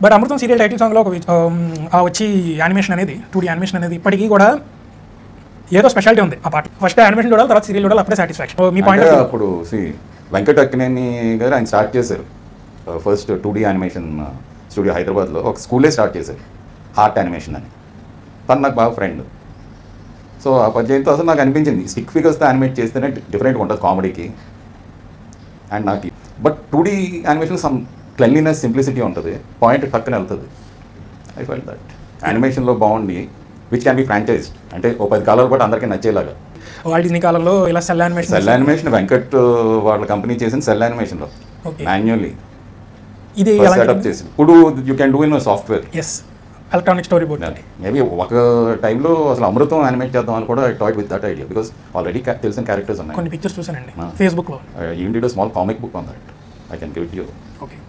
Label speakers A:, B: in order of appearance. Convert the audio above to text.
A: But Amrutham serial title సాంగ్లో ఒక వి- um, ఆ వచ్చి యానిమేషన్ అనేది టూ డీ యానిమేషన్ అనేది ఇప్పటికీ కూడా ఏదో స్పెషాలిటీ ఉంది ఆ పాట ఫస్ట్ యానిమేషన్ చూడాలి తర్వాత సీరియల్ చూడాలి అప్పుడే సాటిస్ఫాక్షన్ మీ పాయింట్
B: అంటే అప్పుడు సి వెంకట అక్కినేని గారు ఆయన స్టార్ట్ చేశారు first two D animation studio హైదరాబాద్లో ఒక స్కూలే స్టార్ట్ చేశారు హార్ట్ యానిమేషన్ అని తను నాకు బాగా ఫ్రెండ్ సో ఆ పద్యంతో అసలు నాకు అనిపించింది స్టిక్ ఫిగర్స్తో యానిమేట్ చేస్తేనే డిఫరెంట్గా ఉంటుంది కామెడీకి అండ్ నాకు but two D animation some cleanliness simplicity ఉంటుంది పాయింట్ టక్కున వెళ్తుంది ఐ ఫెల్ దట్ యానిమేషన్లో బాగుండి విచ్ క్యాన్ బి ఫ్రాంచైజ్ అంటే ఓ పది కాలాల పాటు అందరికీ నచ్చేలాగా
A: వాల్ట్ డిజ్నీ కాలంలో ఇలా cel animation
B: cel animation Venkat వాళ్ళ కంపెనీ చేసిన సెల్ యానిమేషన్లో
A: Okay.
B: మాన్యువల్లీ
A: ఇది
B: సెటప్ చేసి ఇప్పుడు you can do in software
A: yes electronic storyboard
B: maybe ఒక టైంలో అసలు అమృతం యానిమేట్ చేద్దాం అని కూడా toyed with that idea because already తెలిసిన క్యారెక్టర్స్ ఉన్నాయి
A: కొన్ని పిక్చర్స్ చూసానండి
B: Ah.
A: ఫేస్బుక్లో
B: you need small comic book on that I can give you
A: okay